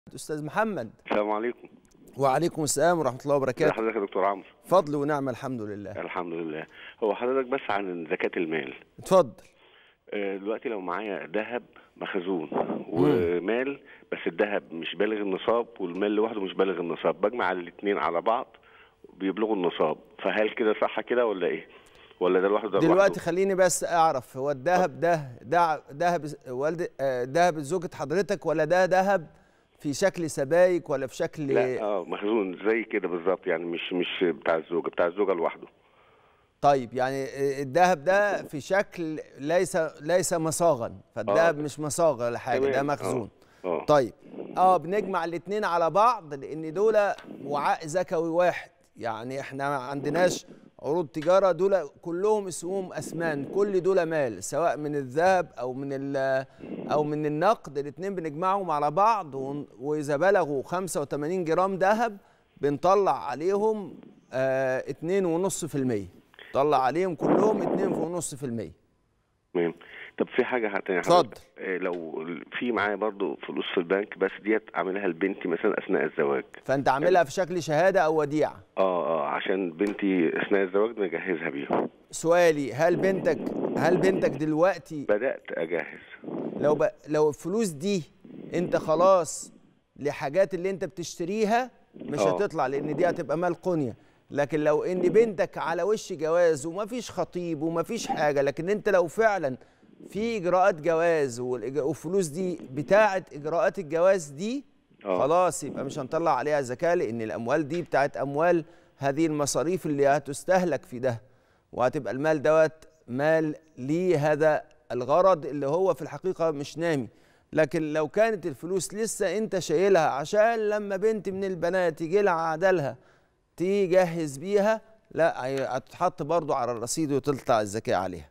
استاذ محمد السلام عليكم وعليكم السلام ورحمه الله ازي وبركاته حضرتك يا دكتور عمرو فضل ونعمه الحمد لله الحمد لله هو حضرتك بس عن زكاة المال اتفضل آه، دلوقتي لو معايا ذهب مخزون ومال بس الذهب مش بالغ النصاب والمال لوحده مش بالغ النصاب بجمع الاثنين على بعض بيبلغوا النصاب فهل كده صح كده ولا ايه ولا ده لوحده ده دلوقتي لوحده خليني بس اعرف هو الذهب ده ده ذهب والد آه، ذهب زوجة حضرتك ولا ده ذهب في شكل سبايك ولا في شكل لا اه مخزون زي كده بالظبط يعني مش مش بتاع الزوجة بتاع الزوجة لوحده طيب يعني الذهب ده في شكل ليس ليس مصاغا فالذهب آه. مش مصاغ ولا حاجه ده تمام. مخزون اه طيب اه بنجمع الاثنين على بعض لان دول وعاء زكوي واحد يعني احنا ما عندناش عروض تجاره دول كلهم اسمهم اسمان كل دول مال سواء من الذهب او من ال- او من النقد الاثنين بنجمعهم على بعض ون- واذا بلغوا 85 جرام ذهب بنطلع عليهم آه 2.5% طلع عليهم كلهم 2.5% تمام طب في حاجة تانية اتفضل. حضرتك آه، لو في معايا برضو فلوس في البنك بس ديت اعملها لبنتي مثلا اثناء الزواج فانت عاملها في شكل شهاده او وديعه اه اه عشان بنتي اثناء الزواج نجهزها بيهم سؤالي هل بنتك هل بنتك دلوقتي بدات اجهز لو ب... لو الفلوس دي انت خلاص لحاجات اللي انت بتشتريها مش آه. هتطلع لان دي هتبقى مال قنيه لكن لو ان بنتك على وش جواز ومفيش خطيب ومفيش حاجه لكن انت لو فعلا في اجراءات جواز والإج- والفلوس دي بتاعه اجراءات الجواز دي آه. خلاص يبقى مش هنطلع عليها زكاه لان الاموال دي بتاعت اموال هذه المصاريف اللي هتستهلك في ده وهتبقى المال دوت مال لهذا الغرض اللي هو في الحقيقه مش نامي لكن لو كانت الفلوس لسه انت شايلها عشان لما بنت من البنات يجي لها عدلها تجهز بيها لا هي هتتحط برضو على الرصيد وتطلع الزكاه عليها